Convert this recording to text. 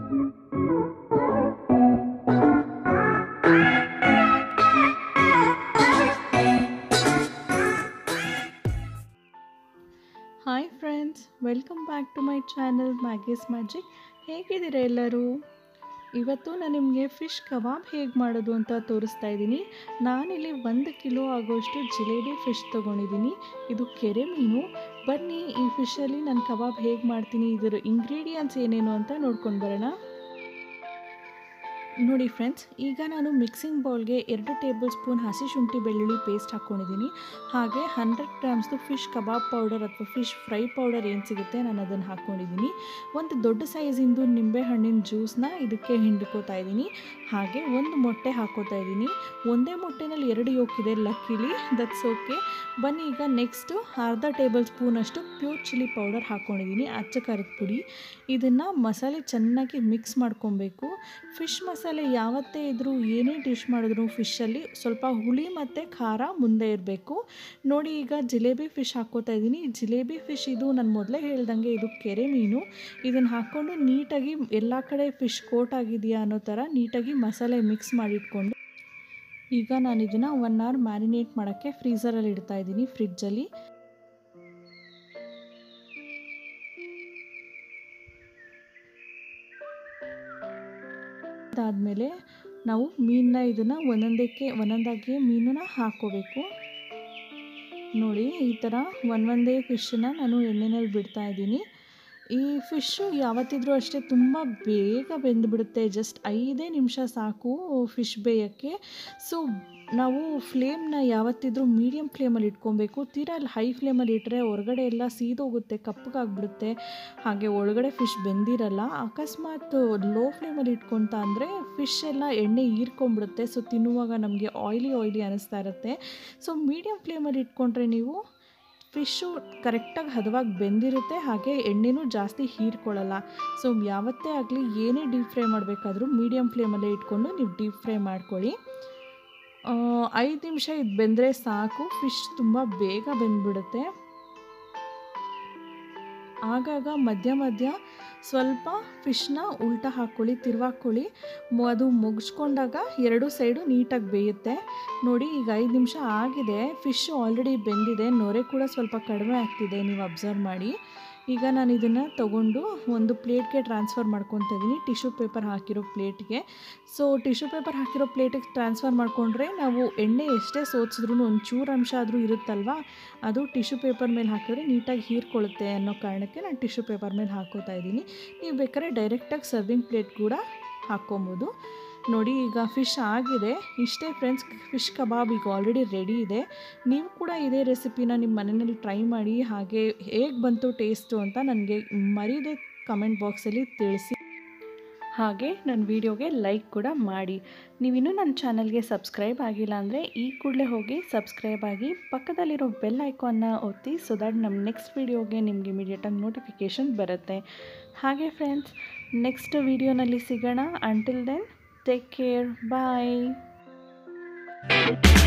hi friends welcome back to my channel Maggie's magic ಹೇಗಿದ್ದೀರಾ ಎಲ್ಲರೂ ಇವತ್ತು ನಾನು ನಿಮಗೆ ಫಿಶ್ ಕಬಾಬ್ ಹೇಗೆ ಮಾಡೋದು ಅಂತ ತೋರಿಸ್ತಾ ಇದ್ದೀನಿ ನಾನಿಲ್ಲಿ ಒಂದು ಕಿಲೋ ಆಗೋಷ್ಟು ಜಿಲೇಬಿ ಫಿಶ್ ತೊಗೊಂಡಿದ್ದೀನಿ ಇದು ಕೆರೆ ಮೀನು ಬನ್ನಿ ಈ ಫಿಶಲ್ಲಿ ನಾನು ಕಬಾಬ್ ಹೇಗೆ ಮಾಡ್ತೀನಿ ಇದರ ಇಂಗ್ರೀಡಿಯೆಂಟ್ಸ್ ಏನೇನು ಅಂತ ನೋಡ್ಕೊಂಡು ಬರೋಣ ನೋಡಿ ಫ್ರೆಂಡ್ಸ್ ಈಗ ನಾನು ಮಿಕ್ಸಿಂಗ್ ಬೌಲ್ಗೆ ಎರಡು ಟೇಬಲ್ ಸ್ಪೂನ್ ಹಸಿ ಶುಂಠಿ ಬೆಳ್ಳುಳ್ಳಿ ಪೇಸ್ಟ್ ಹಾಕ್ಕೊಂಡಿದ್ದೀನಿ ಹಾಗೆ ಹಂಡ್ರೆಡ್ ಗ್ರಾಮ್ಸ್ದು ಫಿಶ್ ಕಬಾಬ್ ಪೌಡರ್ ಅಥವಾ ಫಿಶ್ ಫ್ರೈ ಪೌಡರ್ ಏನು ಸಿಗುತ್ತೆ ನಾನು ಅದನ್ನು ಹಾಕ್ಕೊಂಡಿದ್ದೀನಿ ಒಂದು ದೊಡ್ಡ ಸೈಜಿಂದು ನಿಂಬೆ ಹಣ್ಣಿನ ಜ್ಯೂಸನ್ನ ಇದಕ್ಕೆ ಹಿಂಡ್ಕೋತಾ ಇದ್ದೀನಿ ಹಾಗೆ ಒಂದು ಮೊಟ್ಟೆ ಹಾಕೋತಾ ಇದ್ದೀನಿ ಒಂದೇ ಮೊಟ್ಟೆನಲ್ಲಿ ಎರಡು ಯೋಕಿದೆ ಲಕ್ಕಿಲಿ ದಟ್ಸ್ ಓಕೆ ಬನ್ನಿ ಈಗ ನೆಕ್ಸ್ಟು ಅರ್ಧ ಟೇಬಲ್ ಸ್ಪೂನಷ್ಟು ಪ್ಯೂರ್ ಚಿಲ್ಲಿ ಪೌಡರ್ ಹಾಕ್ಕೊಂಡಿದ್ದೀನಿ ಅಚ್ಚ ಖಾರದ ಪುಡಿ ಇದನ್ನು ಮಸಾಲೆ ಚೆನ್ನಾಗಿ ಮಿಕ್ಸ್ ಮಾಡ್ಕೊಬೇಕು ಫಿಶ್ ಮಸಾಲೆ ಯಾವತ್ತೇ ಇದ್ದರೂ ಏನೇ ಡಿಶ್ ಮಾಡಿದ್ರು ಫಿಶಲ್ಲಿ ಸ್ವಲ್ಪ ಹುಳಿ ಮತ್ತು ಖಾರ ಮುಂದೆ ಇರಬೇಕು ನೋಡಿ ಈಗ ಜಿಲೇಬಿ ಫಿಶ್ ಹಾಕ್ಕೋತಾ ಇದ್ದೀನಿ ಜಿಲೇಬಿ ಫಿಶ್ ಇದು ನಾನು ಮೊದಲೇ ಹೇಳ್ದಂಗೆ ಇದು ಕೆರೆ ಮೀನು ಇದನ್ನು ಹಾಕ್ಕೊಂಡು ನೀಟಾಗಿ ಎಲ್ಲ ಕಡೆ ಫಿಶ್ ಕೋಟ್ ಆಗಿದೆಯಾ ಅನ್ನೋ ಥರ ನೀಟಾಗಿ ಮಸಾಲೆ ಮಿಕ್ಸ್ ಮಾಡಿಟ್ಕೊಂಡು ಈಗ ನಾನು ಇದನ್ನು ಒನ್ ಅವರ್ ಮ್ಯಾರಿನೇಟ್ ಮಾಡೋಕ್ಕೆ ಫ್ರೀಝರಲ್ಲಿ ಇಡ್ತಾ ಇದ್ದೀನಿ ಫ್ರಿಡ್ಜಲ್ಲಿ ಅದಾದಮೇಲೆ ನಾವು ಮೀನನ್ನ ಇದನ್ನು ಒಂದೊಂದಕ್ಕೆ ಒಂದೊಂದಾಗಿ ಮೀನನ್ನ ಹಾಕ್ಕೋಬೇಕು ನೋಡಿ ಈ ಥರ ಒಂದೊಂದೇ ಫಿಶನ್ನ ನಾನು ಎಣ್ಣೆನಲ್ಲಿ ಬಿಡ್ತಾ ಇದ್ದೀನಿ ಈ ಫಿಶ್ಶು ಯಾವತ್ತಿದ್ರೂ ಅಷ್ಟೇ ತುಂಬ ಬೇಗ ಬೆಂದುಬಿಡುತ್ತೆ ಜಸ್ಟ್ ಐದೇ ನಿಮಿಷ ಸಾಕು ಫಿಶ್ ಬೇಯೋಕ್ಕೆ ಸೊ ನಾವು ಫ್ಲೇಮ್ನ ಯಾವತ್ತಿದ್ರೂ ಮೀಡಿಯಮ್ ಫ್ಲೇಮಲ್ಲಿ ಇಟ್ಕೊಬೇಕು ತೀರಾ ಅಲ್ಲಿ ಹೈ ಫ್ಲೇಮಲ್ಲಿ ಇಟ್ಟರೆ ಹೊರಗಡೆ ಎಲ್ಲ ಸೀದೋಗುತ್ತೆ ಕಪ್ಪಗಾಗ್ಬಿಡುತ್ತೆ ಹಾಗೆ ಒಳಗಡೆ ಫಿಶ್ ಬೆಂದಿರಲ್ಲ ಅಕಸ್ಮಾತ್ ಲೋ ಫ್ಲೇಮಲ್ಲಿ ಇಟ್ಕೊತ ಅಂದರೆ ಫಿಶ್ ಎಲ್ಲ ಎಣ್ಣೆ ಹೀರ್ಕೊಂಡ್ಬಿಡುತ್ತೆ ಸೊ ತಿನ್ನುವಾಗ ನಮಗೆ ಆಯ್ಲಿ ಆಯ್ಲಿ ಅನ್ನಿಸ್ತಾ ಇರುತ್ತೆ ಸೊ ಮೀಡಿಯಮ್ ಫ್ಲೇಮಲ್ಲಿ ಇಟ್ಕೊಂಡ್ರೆ ನೀವು ಫಿಶ್ಶು ಕರೆಕ್ಟಾಗಿ ಹದವಾಗಿ ಬೆಂದಿರುತ್ತೆ ಹಾಗೆ ಎಣ್ಣೆನೂ ಜಾಸ್ತಿ ಹೀರ್ಕೊಳ್ಳಲ್ಲ ಸೊ ಯಾವತ್ತೇ ಆಗಲಿ ಏನೇ ಡೀಪ್ ಫ್ರೈ ಮಾಡಬೇಕಾದ್ರೂ ಮೀಡಿಯಮ್ ಫ್ಲೇಮಲ್ಲೇ ಇಟ್ಕೊಂಡು ನೀವು ಡೀಪ್ ಫ್ರೈ ಮಾಡ್ಕೊಳ್ಳಿ ಐದು ನಿಮಿಷ ಇದು ಬೆಂದರೆ ಸಾಕು ಫಿಶ್ ತುಂಬ ಬೇಗ ಬೆಂದ್ಬಿಡುತ್ತೆ ಆಗಾಗ ಮಧ್ಯ ಮಧ್ಯ ಸ್ವಲ್ಪ ಫಿಶ್ನ ಉಲ್ಟ ಹಾಕ್ಕೊಳ್ಳಿ ತಿರ್ವಾಕ್ಕೊಳ್ಳಿ ಅದು ಮುಗಿಸ್ಕೊಂಡಾಗ ಎರಡು ಸೈಡು ನೀಟಾಗಿ ಬೇಯುತ್ತೆ ನೋಡಿ ಈಗ ಐದು ನಿಮಿಷ ಆಗಿದೆ ಫಿಶ್ ಆಲ್ರೆಡಿ ಬೆಂದಿದೆ ನೊರೆ ಕೂಡ ಸ್ವಲ್ಪ ಕಡಿಮೆ ಆಗ್ತಿದೆ ನೀವು ಅಬ್ಸರ್ವ್ ಮಾಡಿ ಈಗ ನಾನು ಇದನ್ನು ತೊಗೊಂಡು ಒಂದು ಪ್ಲೇಟ್ಗೆ ಟ್ರಾನ್ಸ್ಫರ್ ಮಾಡ್ಕೊತಾ ಇದ್ದೀನಿ ಟಿಶ್ಯೂ ಪೇಪರ್ ಹಾಕಿರೋ ಪ್ಲೇಟ್ಗೆ ಸೊ ಟಿಶ್ಯೂ ಪೇಪರ್ ಹಾಕಿರೋ ಪ್ಲೇಟಿಗೆ ಟ್ರಾನ್ಸ್ಫರ್ ಮಾಡಿಕೊಂಡ್ರೆ ನಾವು ಎಣ್ಣೆ ಎಷ್ಟೇ ಸೋಚಿದ್ರೂ ಒಂದು ಚೂರು ಅಂಶ ಆದರೂ ಇರುತ್ತಲ್ವ ಅದು ಟಿಶ್ಯೂ ಪೇಪರ್ ಮೇಲೆ ಹಾಕಿದ್ರೆ ನೀಟಾಗಿ ಹೀರ್ಕೊಳ್ಳುತ್ತೆ ಅನ್ನೋ ಕಾರಣಕ್ಕೆ ನಾನು ಟಿಶ್ಯೂ ಪೇಪರ್ ಮೇಲೆ ಹಾಕೋತಾ ಇದ್ದೀನಿ ನೀವು ಬೇಕಾದ್ರೆ ಡೈರೆಕ್ಟಾಗಿ ಸರ್ವಿಂಗ್ ಪ್ಲೇಟ್ ಕೂಡ ಹಾಕ್ಕೊಬೋದು ನೋಡಿ ಈಗ ಫಿಶ್ ಆಗಿದೆ ಇಷ್ಟೇ ಫ್ರೆಂಡ್ಸ್ ಫಿಶ್ ಕಬಾಬ್ ಈಗ ಆಲ್ರೆಡಿ ರೆಡಿ ಇದೆ ನೀವು ಕೂಡ ಇದೇ ರೆಸಿಪಿನ ನಿಮ್ಮ ಮನೆಯಲ್ಲಿ ಟ್ರೈ ಮಾಡಿ ಹಾಗೆ ಹೇಗೆ ಬಂತು ಟೇಸ್ಟು ಅಂತ ನನಗೆ ಮರೀದೆ ಕಮೆಂಟ್ ಬಾಕ್ಸಲ್ಲಿ ತಿಳಿಸಿ ಹಾಗೆ ನನ್ನ ವೀಡಿಯೋಗೆ ಲೈಕ್ ಕೂಡ ಮಾಡಿ ನೀವಿನ್ನೂ ನನ್ನ ಚಾನಲ್ಗೆ ಸಬ್ಸ್ಕ್ರೈಬ್ ಆಗಿಲ್ಲ ಅಂದರೆ ಈ ಕೂಡಲೇ ಹೋಗಿ ಸಬ್ಸ್ಕ್ರೈಬ್ ಆಗಿ ಪಕ್ಕದಲ್ಲಿರೋ ಬೆಲ್ ಐಕಾನ್ನ ಒತ್ತಿ ಸೊ ದ್ಯಾಟ್ ನಮ್ಮ ನೆಕ್ಸ್ಟ್ ವೀಡಿಯೋಗೆ ನಿಮ್ಗೆ ಇಮಿಡಿಯೇಟಾಗಿ ನೋಟಿಫಿಕೇಷನ್ ಬರುತ್ತೆ ಹಾಗೆ ಫ್ರೆಂಡ್ಸ್ ನೆಕ್ಸ್ಟ್ ವೀಡಿಯೋನಲ್ಲಿ ಸಿಗೋಣ ಅಂಟಿಲ್ ದೆನ್ ಟೇಕ್ ಕೇರ್ ಬಾಯ್